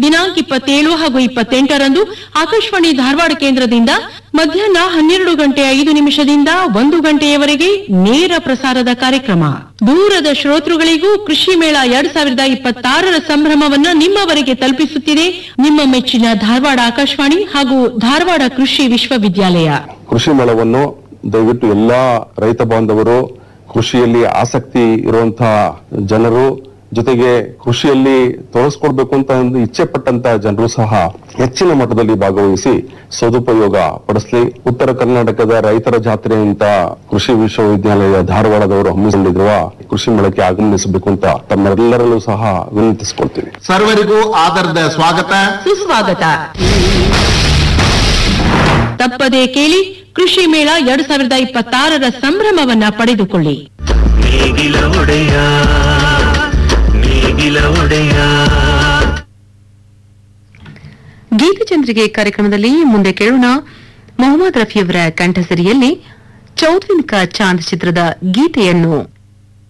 ದಿನಾಂಕ ಇಪ್ಪತ್ತೇಳು ಹಾಗೂ ಇಪ್ಪತ್ತೆಂಟರಂದು ಆಕಾಶವಾಣಿ ಧಾರವಾಡ ಕೇಂದ್ರದಿಂದ ಮಧ್ಯಾಹ್ನ ಹನ್ನೆರಡು ಗಂಟೆ ಐದು ನಿಮಿಷದಿಂದ ಒಂದು ಗಂಟೆಯವರೆಗೆ ನೇರ ಪ್ರಸಾರದ ಕಾರ್ಯಕ್ರಮ ದೂರದ ಶ್ರೋತೃಗಳಿಗೂ ಕೃಷಿ ಮೇಳ ಎರಡ್ ಸಾವಿರದ ಇಪ್ಪತ್ತಾರರ ಸಂಭ್ರಮವನ್ನ ನಿಮ್ಮವರೆಗೆ ತಲುಪಿಸುತ್ತಿದೆ ನಿಮ್ಮ ಮೆಚ್ಚಿನ ಧಾರವಾಡ ಆಕಾಶವಾಣಿ ಹಾಗೂ ಧಾರವಾಡ ಕೃಷಿ ವಿಶ್ವವಿದ್ಯಾಲಯ ಕೃಷಿ ಮೇಳವನ್ನು ದಯವಿಟ್ಟು ಎಲ್ಲಾ ರೈತ ಬಾಂಧವರು ಕೃಷಿಯಲ್ಲಿ ಆಸಕ್ತಿ ಇರುವಂತಹ ಜನರು ಜೊತೆಗೆ ಕೃಷಿಯಲ್ಲಿ ತೊಡಗಿಸ್ಕೊಡ್ಬೇಕು ಅಂತ ಒಂದು ಇಚ್ಛೆ ಪಟ್ಟಂತ ಜನರು ಸಹ ಹೆಚ್ಚಿನ ಮಟ್ಟದಲ್ಲಿ ಭಾಗವಹಿಸಿ ಸದುಪಯೋಗ ಪಡಿಸಲಿ ಉತ್ತರ ಕರ್ನಾಟಕದ ರೈತರ ಜಾತ್ರೆ ಅಂತ ಕೃಷಿ ವಿಶ್ವವಿದ್ಯಾಲಯ ಧಾರವಾಡದವರು ಹಮ್ಮಿಕೊಂಡಿರುವ ಕೃಷಿ ಮೇಳಕ್ಕೆ ಆಗಮನಿಸಬೇಕು ಅಂತ ತಮ್ಮೆಲ್ಲರಲ್ಲೂ ಸಹ ವಿನಂತಿಸಿಕೊಳ್ತೀನಿ ಸರ್ವರಿಗೂ ಆದರದ ಸ್ವಾಗತ ಸುಸ್ವಾಗತ ತಪ್ಪದೇ ಕೇಳಿ ಕೃಷಿ ಮೇಳ ಎರಡ್ ಸಾವಿರದ ಇಪ್ಪತ್ತಾರರ ಸಂಭ್ರಮವನ್ನ ಪಡೆದುಕೊಳ್ಳಿ ನೇಗಿಲ ಒಡೆಯ ನೇಗಿಲ ಒಡೆಯ ಗೀತಚಂದ್ರಿಕೆ ಕಾರ್ಯಕ್ರಮದಲ್ಲಿ ಮುಂದೆ ಕೇಳೋಣ ಮೊಹಮ್ಮದ್ ರಫಿಯವರ ಕಂಠಸರಿಯಲ್ಲಿ ಚೌದ್ವಿನ್ ಕಾ ಚಾಂದ್ ಚಿತ್ರದ ಗೀತೆಯನ್ನು